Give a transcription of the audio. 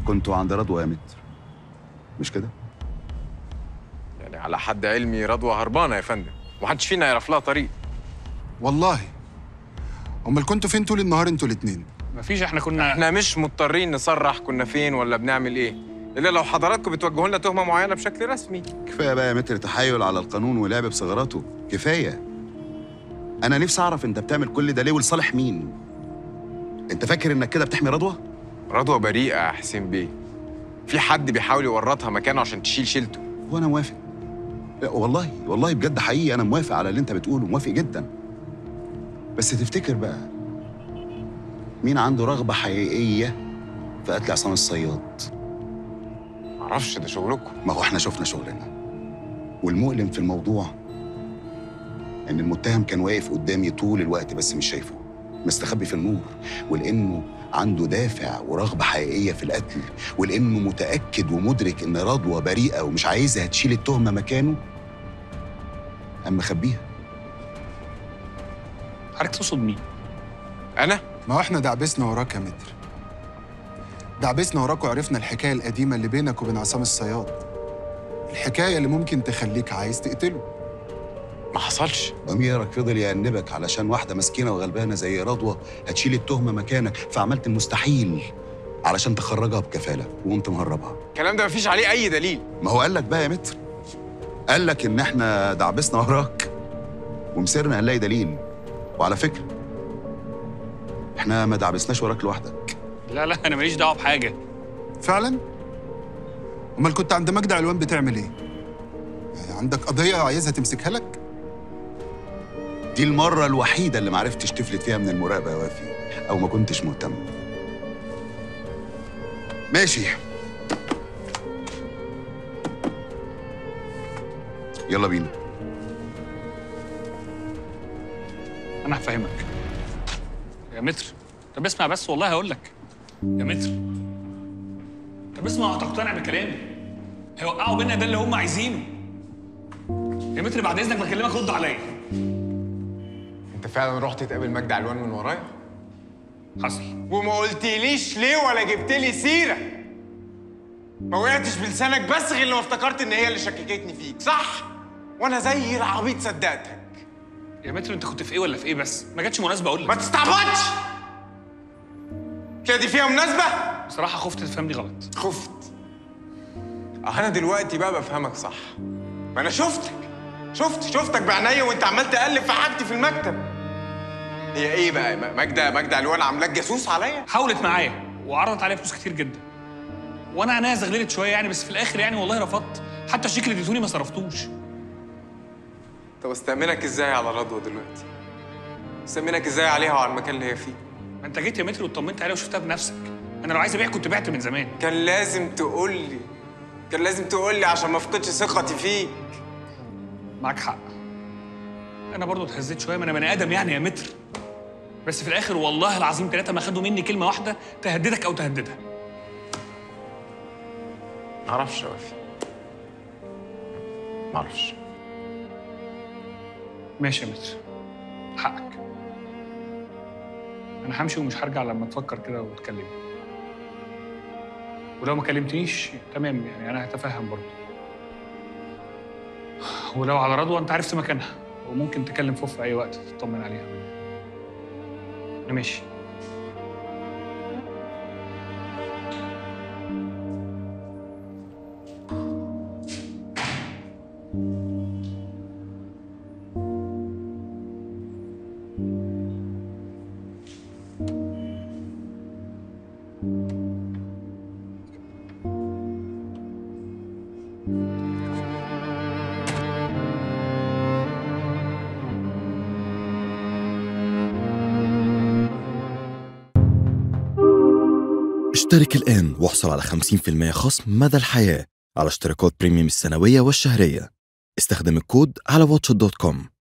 كنتوا عند رضوى يا متر مش كده؟ يعني على حد علمي رضوى هربانه يا فندم ومحدش فينا يعرف لها طريق والله امال كنتوا فين طول النهار انتوا الاتنين مفيش احنا كنا احنا مش مضطرين نصرح كنا فين ولا بنعمل ايه الا لو حضراتكم بتوجهوا لنا تهمه معينه بشكل رسمي كفايه بقى يا متر تحايل على القانون ولعب بثغراته كفايه انا نفسي اعرف انت بتعمل كل ده ليه ولصالح مين انت فاكر انك كده بتحمي رضوى رضوى بريئه يا حسين بيه في حد بيحاول يورطها مكانه عشان تشيل شيلته وانا موافق لا، والله والله بجد حقيقي انا موافق على اللي انت بتقوله موافق جدا بس تفتكر بقى مين عنده رغبه حقيقيه في قتل عصام الصياد معرفش ده شغلكم ما هو احنا شفنا شغلنا والمؤلم في الموضوع ان المتهم كان واقف قدامي طول الوقت بس مش شايفه مستخبي في النور ولانه عنده دافع ورغبه حقيقيه في القتل ولانه متاكد ومدرك ان رضوى بريئه ومش عايزها تشيل التهمه مكانه قام مخبيها حضرتك تقصد مين؟ انا ما هو احنا دعبسنا وراك يا متر دعبسنا وراك وعرفنا الحكايه القديمه اللي بينك وبين عصام الصياد الحكايه اللي ممكن تخليك عايز تقتله ما حصلش ضميرك فضل يأنبك علشان واحده مسكينه وغلبانه زي رضوى هتشيل التهمه مكانك فعملت المستحيل علشان تخرجها بكفاله وقمت مهربها الكلام ده مفيش عليه اي دليل ما هو قال لك بقى يا متر قال لك ان احنا دعبسنا وراك ومسرنا هنلاقي دليل وعلى فكره احنا ما دعبسناش وراك لوحدك لا لا انا ماليش دعوه بحاجه فعلا امال كنت عند مجدي علوان بتعمل ايه يعني عندك قضيه عايزها تمسكها لك دي المره الوحيده اللي ما عرفتش تفلت فيها من المراقبه يا وافي او ما كنتش مهتم ماشي يلا بينا انا هفهمك يا متر طب اسمع بس والله هقول لك يا متر طب اسمع وهتقتنع بكلامي هيوقعوا بينا ده اللي هم عايزينه يا متر بعد اذنك بكلمك رد عليا انت فعلا رحت تقابل مجدي علوان من ورايا حصل وما قلتليش ليه ولا جبت لي سيره ما وقعتش بلسانك بس غير لما افتكرت ان هي اللي شككتني فيك صح وانا زي العبيط صدقتك يا متر انت كنت في ايه ولا في ايه بس ما جاتش مناسبه اقول ما لك تستعبطش كده دي فيها مناسبه بصراحه خفت تفهمني غلط خفت اه انا دلوقتي بقى بفهمك صح ما انا شفتك شفت شفتك بعينيا وانت عمال تقلب في حاجتي في المكتب هي ايه بقى م- ماجده ماجده علوان عاملاك جاسوس عليا حاولت معايا وعرضت عليا فلوس كتير جدا وانا عينيا زغللت شويه يعني بس في الاخر يعني والله رفضت حتى الشيك اللي اديتوني ما صرفتوش طب استأمنك ازاي على رضوى دلوقتي استأمنك ازاي عليها وعلى المكان اللي هي فيه ما انت جيت يا متر واطمنت عليها وشفتها بنفسك انا لو عايز ابيع كنت بعت من زمان كان لازم تقول لي كان لازم تقول لي عشان ما افقدش ثقتي فيك معاك حق انا برضو اتهزيت شويه ما انا بني ادم يعني يا متر بس في الاخر والله العظيم ثلاثه ما خدوا مني كلمه واحده تهددك او تهددها معرفش يا وفي معرفش ماشي يا متر حقك انا همشي ومش هرجع لما تفكر كده وتكلمني ولو ما كلمتنيش تمام يعني انا هتفهم برضه ولو على رضوى انت عرفت مكانها وممكن تكلم فوف في اي وقت تطمن عليها انا ماشي اشترك الآن واحصل على 50% خصم مدى الحياة على اشتراكات بريميوم السنوية والشهرية استخدم الكود على واتش دوت كوم